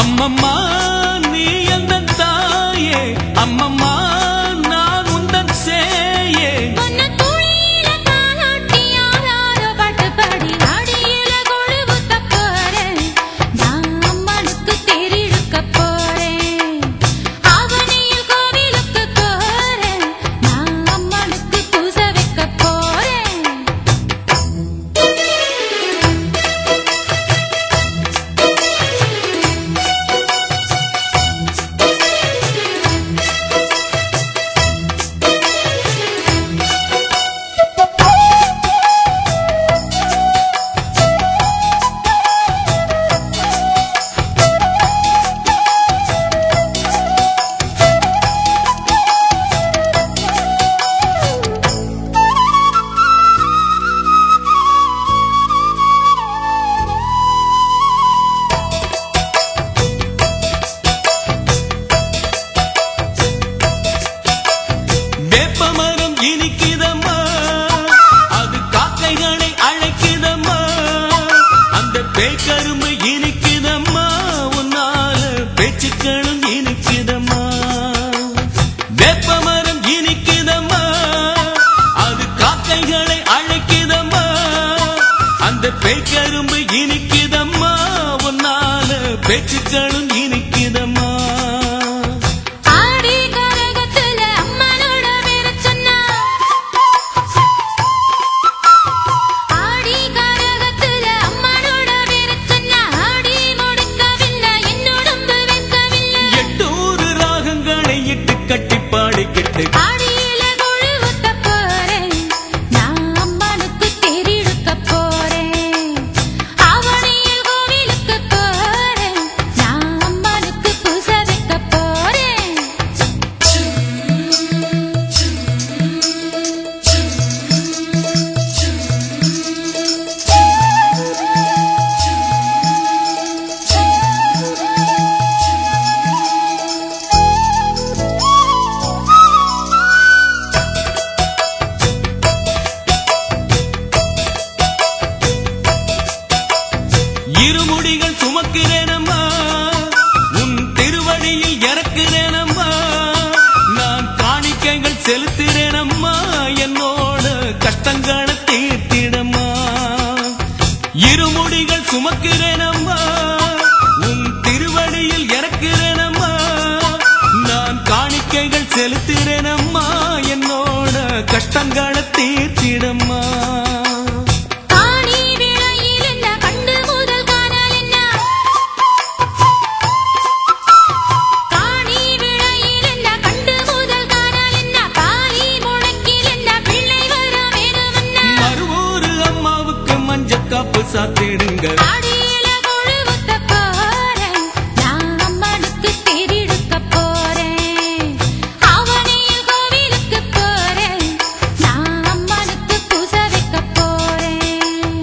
அம்மம்மா நீ எந்த தாயே அம்மம்மா நான் உந்தன் சேயே உன்னை தூளியில தாலாட்டி ஆறாரோ பாட்டு பாடி அடியில கொழுவுத்த போறேன். நான் அம்மனுக்கு தேரிழுக்க போறேன். ஆவணியில் கோவிலுக்கு போறேன். நான் அம்மனுக்கு பூசை வைக்க போறேன். வேப்பமரம் இனிக்குதம்மா அது காக்கைகளை அழைக்குதம்மா அந்த பேய்க்கரும்பு இனிக்குதம்மா உன்னால பேச்சுக்களும் இனிக்குதம்மா வேப்பமரம் இனிக்குதம்மா அது காக்கைகளை அழைக்குதம்மா அந்த பேய்க்கரும்பு இனிக்குதம்மா உன்னால பேச்சுக்களும் இனிக்குதம்மா ஆடி கரகத்துல அம்மனோட பேர சொன்னா ஆடி கரகத்துல அம்மனோட பேர சொன்னா ஆடி முடிக்கவில்லை என்னுடம்பு வைக்கவில்லை எட்டூறு ராகங்களை இட்டு கட்டி பாடிக்கிட்டு ஆடியில கொழுவுத்த போறேன் நான் அம்மனுக்கு தேரிழுக்க போறேன் ஆவணியில் கோவிலுக்கு போறேன் நான் அம்மனுக்கு பூசை வைக்க போறேன் இருமுடிகள் சுமக்கிறேனம்மா உன் திருவடியில் இறக்குறேனம்மா நான் காணிக்கைகள் செலுத்துறேனம்மா என்னோட கஷ்டங்களை தீர்த்திடம்மா இருமுடிகள் சுமக்கிறேனம்மா உன் திருவடியில் இறக்குறேனம்மா நான் காணிக்கைகள் செலுத்துறேனம்மா என்னோட கஷ்டங்களை தீர்த்திடம்மா காணி விளையில் என்ன கண்டு முதல் காணல் என்ன காணி விளையில் என்ன கண்டு முதல் காணல் என்ன பாரி முழக்கில் என்ன பிள்ளை வர வேணுமன்னா மறுவூரு அம்மாவுக்கு மஞ்சக்காப்பு சாத்திடுங்க ஆடியில கொழுவுத்த போறேன் நான் அம்மனுக்கு தேரிழுக்க போறேன் ஆவணியில் கோவிலுக்கு போறேன் நான் அம்மனுக்கு பூசை வைக்க போறேன்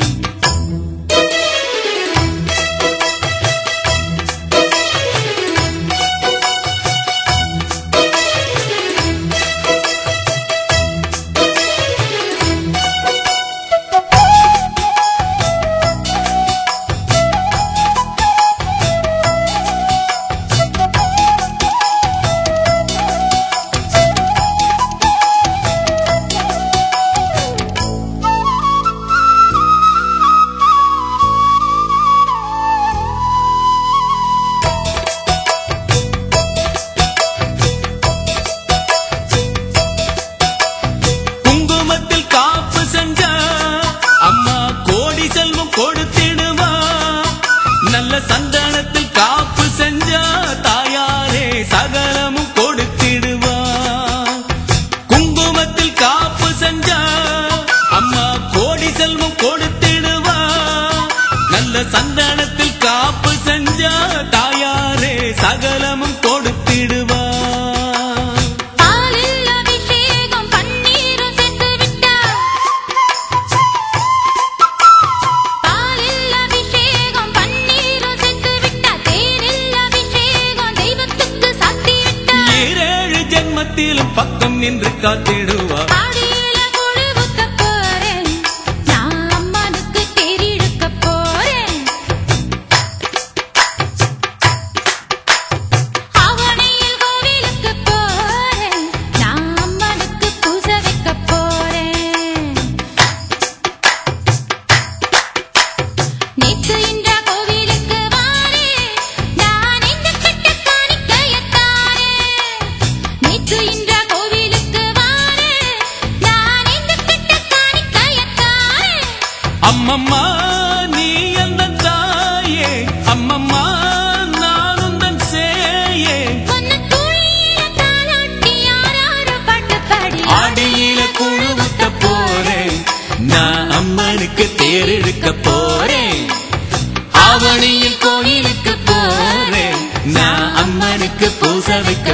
குங்குமத்தில் காப்பு செஞ்சா அம்மா கோடி செல்வம் கொடுத்திடுவா நல்ல சந்தனத்தில் காப்பு செஞ்சா தாயாரே சகலமும் கொடுத்திடுவா குங்குமத்தில் காப்பு செஞ்சா அம்மா கோடி செல்வம் கொடுத்திடுவா நல்ல சந்தனத்தில் காப்பு செஞ்சா தாயாரே சகலமும் கொடுத்திடுவா பாலில் அபிஷேகம் பன்னீரும் சேர்த்து விட்டா பாலில் அபிஷேகம் பன்னீரும் சேர்த்து விட்டா தேரில் அபிஷேகம் தெய்வத்துக்கு சாத்தி விட்டா ஏழேழு ஜென்மத்திலும் பக்கம் நின்று காத்திடுவா ஆடியில கொழுவுத்த போறேன் நான் அம்மனுக்கு தேரிழுக்க போறேன் நேத்து இந்த கோவிலுக்கு வாரே நான் எங்க கட்ட காணிக்கையத்தாரே நேத்து இந்த கோவிலுக்கு வாரே நான் எங்க கட்ட காணிக்கையத்தாரே அம்மம்மா நீ அந்த தாயே அம்மம்மா நான் உந்தன் சேயே பொன்னு தூளியில தாலாட்டி யாராரோ பாட்டு பாடி ஆடியில குழு ஊத்த போறேன் நான் அம்மனுக்கு தேரெடுக்க போறேன் ஆவணியில் கோயிலுக்கு போறேன் நான் அம்மனுக்கு பூச வைக்க